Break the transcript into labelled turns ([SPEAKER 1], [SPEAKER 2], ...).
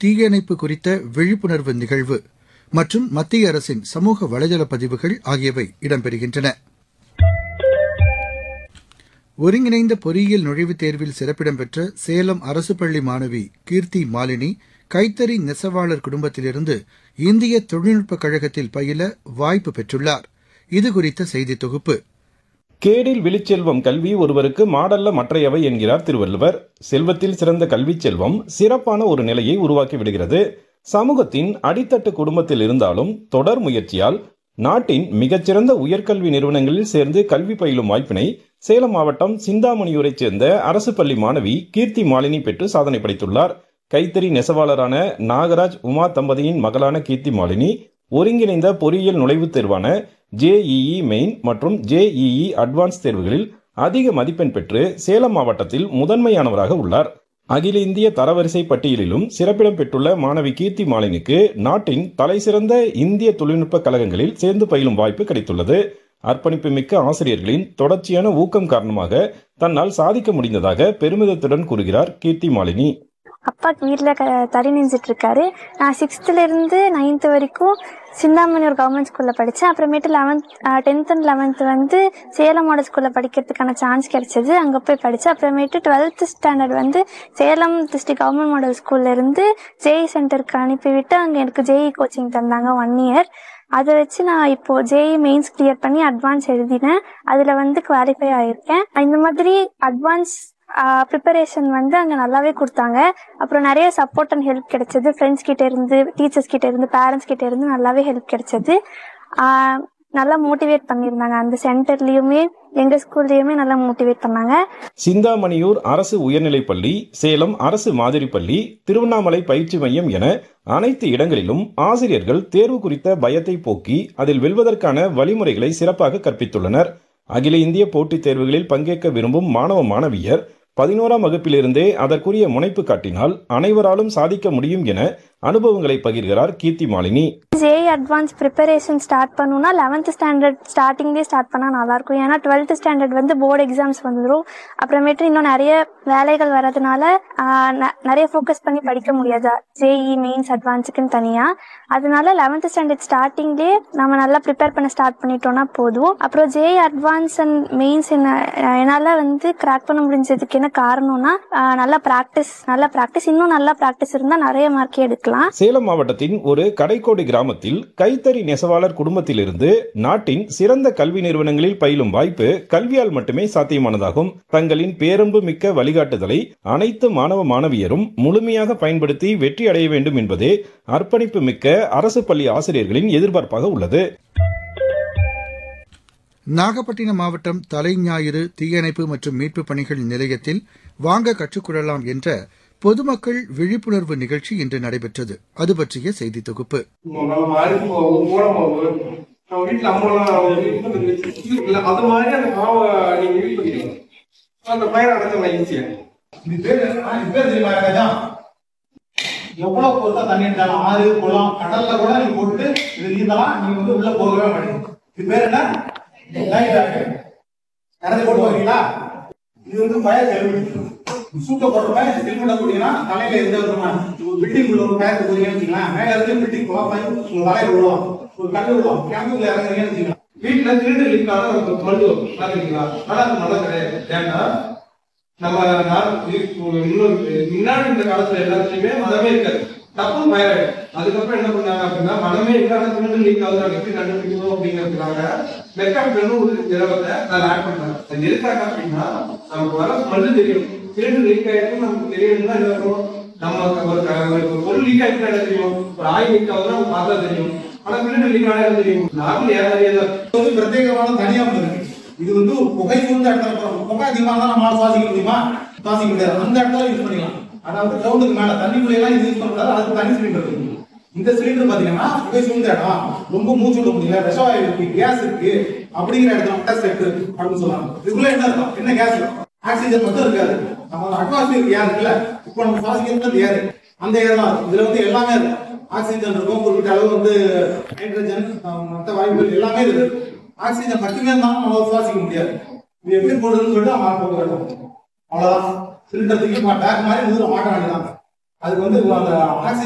[SPEAKER 1] தீயணைப்பு குறித்த விழிப்புணர்வு நிகழ்வு மற்றும் மத்திய அரசின் சமூக வலைதள பதிவுகள் ஆகியவை இடம்பெறுகின்றன ஒருங்கிணைந்த பொறியியல் நுழைவுத் தேர்வில் சிறப்பிடம் பெற்ற சேலம் அரசு பள்ளி மாணவி கீர்த்தி மாலினி கைத்தறி நெசவாளர் குடும்பத்திலிருந்து இந்திய தொழில்நுட்பக் கழகத்தில் பயில வாய்ப்பு பெற்றுள்ளார் இதுகுறித்த செய்தி தொகுப்பு
[SPEAKER 2] கேடில் விழிச்செல்வம் கல்வி ஒருவருக்கு மாடல்ல மற்றையவை என்கிறார் திருவள்ளுவர் செல்வத்தில் சிறந்த கல்வி செல்வம் சிறப்பான ஒரு நிலையை உருவாக்கி விடுகிறது சமூகத்தின் அடித்தட்டு குடும்பத்தில் இருந்தாலும் தொடர் முயற்சியால் நாட்டின் மிகச்சிறந்த உயர்கல்வி நிறுவனங்களில் சேர்ந்து கல்வி பயிலும் வாய்ப்பினை சேலம் மாவட்டம் சிந்தாமணியூரைச் சேர்ந்த அரசு பள்ளி மாணவி கீர்த்தி மாலினி பெற்று சாதனை படைத்துள்ளார் கைத்தறி நெசவாளரான நாகராஜ் உமா தம்பதியின் மகளான கீர்த்தி மாலினி ஒருங்கிணைந்த பொறியியல் நுழைவுத் தேர்வான ஜேஇஇ மெயின் மற்றும் ஜேஇஇ அட்வான்ஸ் தேர்வுகளில் அதிக மதிப்பெண் பெற்று சேலம் மாவட்டத்தில் முதன்மையானவராக உள்ளார் அகில இந்திய தரவரிசை பட்டியலிலும் சிறப்பிடம் பெற்றுள்ள மாணவி கீர்த்தி மாலினிக்கு நாட்டின் தலைசிறந்த இந்திய தொழில்நுட்ப கழகங்களில் சேர்ந்து பயிலும் வாய்ப்பு கிடைத்துள்ளது அர்ப்பணிப்பு மிக்க ஆசிரியர்களின் தொடர்ச்சியான ஊக்கம் காரணமாக தன்னால் சாதிக்க முடிந்ததாக பெருமிதத்துடன் கூறுகிறார் கீர்த்தி மாலினி
[SPEAKER 3] அப்பா வீட்டில் க தறி நெஞ்சிட்டு இருக்காரு நான் சிக்ஸ்த்துலேருந்து நைன்த்து வரைக்கும் சிந்தாமணி ஒரு கவர்மெண்ட் ஸ்கூலில் படித்தேன் அப்புறமேட்டு லெவன்த் டென்த் அண்ட் லெவன்த் வந்து சேலம் மாடல் ஸ்கூலில் படிக்கிறதுக்கான சான்ஸ் கிடைச்சது அங்கே போய் படித்தேன் அப்புறமேட்டு டுவெல்த் ஸ்டாண்டர்ட் வந்து சேலம் டிஸ்ட்ரிக்ட் கவர்மெண்ட் மாடல் ஸ்கூல்ல இருந்து ஜேஇ சென்டருக்கு அனுப்பிவிட்டு அங்கே எனக்கு ஜேஇ கோச்சிங் தந்தாங்க ஒன் இயர் அதை வச்சு நான் இப்போ ஜேஇ மெயின்ஸ் கிளியர் பண்ணி அட்வான்ஸ் எழுதினேன் அதில் வந்து குவாலிஃபை ஆயிருக்கேன் இந்த மாதிரி அட்வான்ஸ் ப்ரிப்பரேஷன் வந்து அங்கே நல்லாவே கொடுத்தாங்க அப்புறம் நிறைய சப்போர்ட் அண்ட் ஹெல்ப் கிடைச்சது ஃப்ரெண்ட்ஸ் கிட்ட இருந்து டீச்சர்ஸ் கிட்ட இருந்து பேரண்ட்ஸ் கிட்ட இருந்து நல்லாவே ஹெல்ப் கிடைச்சது ஆஹ் நல்லா மோட்டிவேட் பண்ணியிருந்தாங்க அந்த சென்டர்லயுமே எங்க ஸ்கூல்லயுமே நல்லா மோட்டிவேட் பண்ணாங்க
[SPEAKER 2] சிந்தாமணியூர் அரசு உயர்நிலைப்பள்ளி சேலம் அரசு மாதிரி பள்ளி திருவண்ணாமலை பயிற்சி மையம் என அனைத்து இடங்களிலும் ஆசிரியர்கள் தேர்வு குறித்த பயத்தை போக்கி அதில் வெல்வதற்கான வழிமுறைகளை சிறப்பாக கற்பித்துள்ளனர் அகில இந்திய போட்டித் தேர்வுகளில் பங்கேற்க விரும்பும் மாணவ மாணவியர் பதினோராம் வகுப்பிலிருந்தே அதற்குரிய முனைப்பு காட்டினால் அனைவராலும் சாதிக்க முடியும் என அனுபவங்களை பகிர்கிறார் Keerthi Malini
[SPEAKER 3] JEE advance preparation start பண்ணணும்னா லெவன்த் ஸ்டாண்டர்ட் ஸ்டார்டிங்லேயே ஸ்டார்ட் பண்ணால் நல்லாயிருக்கும் ஏன்னா டுவெல்த் ஸ்டாண்டர்ட் வந்து போர்டு எக்ஸாம்ஸ் வந்துடும் அப்புறமேட்டு இன்னும் நிறைய வேலைகள் வரதுனால ஆஹ் ந- நிறைய ஃபோக்கஸ் பண்ணி படிக்க முடியாது ஜேஇ மெயின்ஸ் அட்வான்ஸுக்குன்னு தனியாக அதனால லெவன்த் ஸ்டாண்டர்ட் ஸ்டார்டிங்லேயே நம்ம நல்லா ப்ரிப்பேர் பண்ண ஸ்டார்ட் பண்ணிட்டோம்னா போதும் அப்புறம் ஜேஇ அட்வான்ஸ் அண்ட் மெயின்ஸ் என்ன என்னால் வந்து கிராக் பண்ண முடிஞ்சதுக்கு என்ன காரணம்னா ஆஹ் நல்லா ப்ராக்டிஸ் நல்லா ப்ராக்டிஸ் இன்னும் நல்லா ப்ராக்டிஸ் இருந்தால் நிறைய மார்க்கே எடுக்கலாம்
[SPEAKER 2] சேலம் மாவட்டத்தின் ஒரு கடைக்கோடி கிராமத்தில் கைத்தறி நெசவாளர் குடும்பத்திலிருந்து நாட்டின் சிறந்த கல்வி நிறுவனங்களில் பயிலும் வாய்ப்பு கல்வியால் மட்டுமே சாத்தியமானதாகும் தங்களின் பேரன்பு மிக்க வழிகாட்டுதலை அனைத்து மாணவ மாணவியரும் முழுமையாக பயன்படுத்தி வெற்றி அடைய வேண்டும் என்பதே அர்ப்பணிப்பு மிக்க அரசு பள்ளி ஆசிரியர்களின் எதிர்பார்ப்பாக உள்ளது
[SPEAKER 1] நாகப்பட்டினம் மாவட்டம் தலைஞாயிறு தீயணைப்பு மற்றும் மீட்புப் பணிகள் நிலையத்தில் வாங்க கற்றுக்கொள்ளலாம் என்ற பொதுமக்கள் விழிப்புணர்வு நிகழ்ச்சி இன்று நடைபெற்றது அது பற்றிய செய்தி தொகுப்பு
[SPEAKER 4] நம்ம மாதிரி ஓடம் நம்ம வீட்டுல அம்மாலாம் இல்ல அது மாதிரி அந்த மாவை நீங்க யூஸ் பண்ணிக்கலாம் அந்த பயிர் அடைச்சிடலாம் ஈஸியா
[SPEAKER 5] இது பேர் என்ன? இது பேர் தெரியுமா ராஜா எவ்வளவு பொறுத்தா தண்ணி இருந்தாலும் ஆறு குளம் கடல்ல கூட நீ போட்டு இது நீந்தலாம் நீ வந்து உள்ள போகவே மாட்டேங்க இது பேர் என்ன லைஃப் ஜாக்கெட் கரைச்சி போட்டு வரீங்களா இது வந்து ஃபயர் ஹெல்மெட் சூட்ட போடுறப்ப இந்த ஹெல்மெட்டை போட்டீங்கன்னா தலையில எந்த விதமான பில்டிங் உள்ள ஒரு ஃபயர் போறீங்கன்னு வச்சுக்கலாம் மேல இருந்து பில்டிங் போக உங்க தலையில விழுவோம் ஒரு கல்லு விழுவோம் கிணத்துக்குள்ள இறங்குறீங்கன்னு வச்சுக்கலாம்
[SPEAKER 4] வீட்டுல திருடு லீக் ஆனா நமக்கு ஸ்மெல் வரும் பாத்துருக்கீங்களா ஆனா அது நல்லா கிடையாது ஏன்னா நம்ம நா- இன்னொரு முன்னாடி இந்த காலத்துல எல்லாத்துலயுமே மனமே இருக்காது டப்புனு ஃபயர் அதுக்கப்புறம் என்ன பண்ணாங்க அப்படின்னா மனமே இல்லாத சிலிண்டர் லீக் ஆகுது நாங்க எப்படி கண்டுபிடிக்கணும் அப்படிங்கிறதுக்காக மெக்கானிக்கல் ஒரு திரவத்தை அதில் ஆட் பண்றாங்க அது எதுக்காக அப்படின்னா நமக்கு வர ஸ்மெல் தெரியும் சிலிண்டர் லீக் ஆயிருக்கு நமக்கு தெரியணும்னா என்ன இருக்கும் நம்ம ஒரு க- ஒரு பொருள் லீக் ஆயிருக்கு என்ன தெரியும் ஒரு ஆயில் லீக் ஆகுதுன்னா நமக்கு பார்த்தா தெரியும் ஆனா சிலிண்டர் லீக் ஆனா தெரியும் நார்மல் ஏற அறியாத
[SPEAKER 5] இது வந்து பிரத்யேகமான தனியா ஒண்ணு இருக்கு இது வந்து ஒரு புகை சூழ்ந்த இடத்துல போறோம் புகை அதிகமா இருந்தா நம்மளால சுவாசிக்க முடியுமா சுவாசிக்க முடியாது அந்த இடத்துல யூஸ் பண்ணிக்கலாம் அதாவது கிரவுண்டுக்கு மேல தண்ணிக்குள்ள எல்லாம் இது யூஸ் பண்ண கூடாது அதுக்கு தனி சிலிண்டர் இருக்கு இந்த சிலிண்டர் பாத்தீங்கன்னா புகை சூழ்ந்த இடம் ரொம்ப மூச்சு விட முடியல விஷவாயு இருக்கு கேஸ் இருக்கு அப்படிங்கிற இடத்துல மட்டும் செட் அப்படின்னு சொல்லுவாங்க இதுக்குள்ள என்ன இருக்கும் என்ன கேஸ் ஆக்சிஜன் மட்டும் இருக்காது நம்ம அட்மாஸ்பியர் ஏர் இருக்குல்ல இப்போ நம்ம சுவாசிக்கிறது ஏர் அந்த ஏர் தான் இருக்கும். இதுல வந்து எல்லாமே இருக்கும் ஆக்சிஜன் இருக்கும் குறிப்பிட்ட அளவு வந்து ஹைட்ரஜன் மற்ற வாயுக்கள் எல்லாமே இருக்கு ஆக்சிஜன் மட்டுமே இருந்தாலும் நம்ம சுவாசிக்க முடியாது இது எப்படி போடுறதுன்னு சொல்லிட்டு அவங்க போக வேண்டும் அவ்வளவுதான் சிலிண்டர் தூக்கி பேக் மாதிரி முதல்ல மாட்ட வேண்டியதான் அதுக்கு வந்து அந்த ஆக்சிஜன்